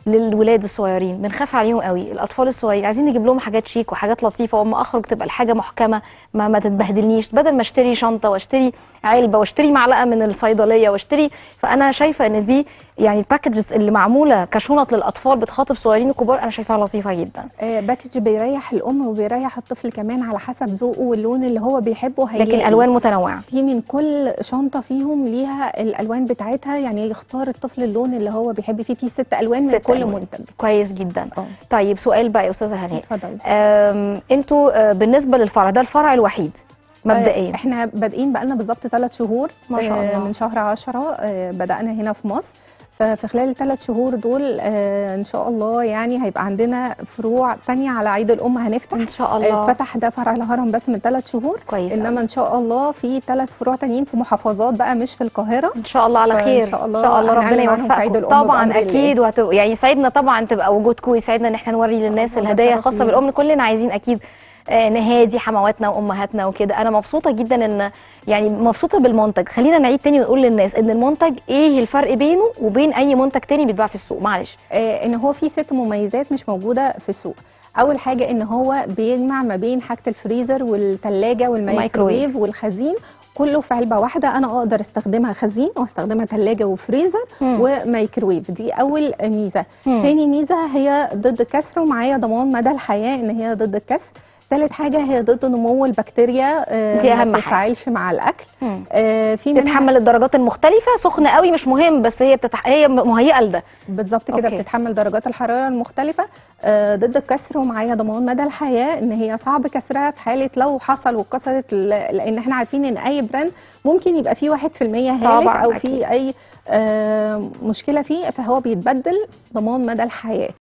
للولاد الصغيرين بنخاف عليهم قوي الاطفال الصغيرين عايزين نجيب لهم حاجات شيك وحاجات لطيفه واما اخرج تبقى الحاجه محكمه ما ما تتبهدلنيش بدل ما اشتري شنطه واشتري علبه واشتري معلقه من الصيدليه واشتري فانا شايفه ان دي يعني الباكجز اللي معموله كشنط للاطفال بتخاطب صغيرين وكبار انا شايفاها لطيفه جدا آه، باكج بيريح الام وبيريح الطفل كمان على حسب ذوقه واللون اللي هو بيحبه هيلاقي لكن الوان متنوعه في من كل شنطه فيهم ليها الالوان بتاعتها يعني يختار الطفل اللون اللي هو بيحب فيه في ست الوان من ست كل ألوان. منتج كويس جدا اه طيب سؤال بقى يا استاذه هناء اتفضلي أم، انتوا آه، بالنسبه للفرع ده الفرع الوحيد آه، مبدئيا احنا بادئين بقالنا بالظبط ثلاث شهور ما شاء آه، الله. من شهر 10 بدأنا هنا في مصر ففي خلال الثلاث شهور دول آه، ان شاء الله يعني هيبقى عندنا فروع تانية على عيد الام هنفتح ان شاء آه، الله اتفتح ده فرع الهرم بس من ثلاث شهور كويس انما أوي. ان شاء الله في ثلاث فروع تانيين في محافظات بقى مش في القاهره ان شاء الله على فإن خير شاء الله ان شاء الله ربنا هنعلن عنهم في عيد يوفقكم الأم طبعا بأمر الله. اكيد وهت... يعني يسعدنا طبعا تبقى وجودكم يسعدنا ان احنا نوري للناس الله، ده الهدايا شرف الخاصه لينا. بالام كلنا عايزين اكيد آه، نهادي حمواتنا وامهاتنا وكده انا مبسوطه جدا ان يعني مبسوطه بالمنتج خلينا نعيد تاني ونقول للناس ان المنتج ايه الفرق بينه وبين اي منتج تاني بيتباع في السوق معلش آه، ان هو في ست مميزات مش موجوده في السوق اول حاجه ان هو بيجمع ما بين حاجه الفريزر والثلاجه والميكروويف والخزين كله في علبه واحده انا اقدر استخدمها خزين واستخدمها ثلاجه وفريزر مم. وميكروويف دي اول ميزه مم. تاني ميزه هي ضد الكسر ومعايا ضمان مدى الحياه ان هي ضد الكسر ثالث حاجه هي ضد نمو البكتيريا آه، دي أهم ما حاجة. بتتفاعلش مع الاكل مم. آه، في منها تتحمل الدرجات المختلفه سخنه قوي مش مهم بس هي بتتح... هي مهيئه لده بالظبط كده أوكي. بتتحمل درجات الحراره المختلفه آه، ضد الكسر ومعايا ضمان مدى الحياه ان هي صعب كسرها في حاله لو حصل واتكسرت ل- لان احنا عارفين ان اي براند ممكن يبقى فيه 1% هالك طبعاً، او أكيد. في اي آه، مشكله فيه فهو بيتبدل ضمان مدى الحياه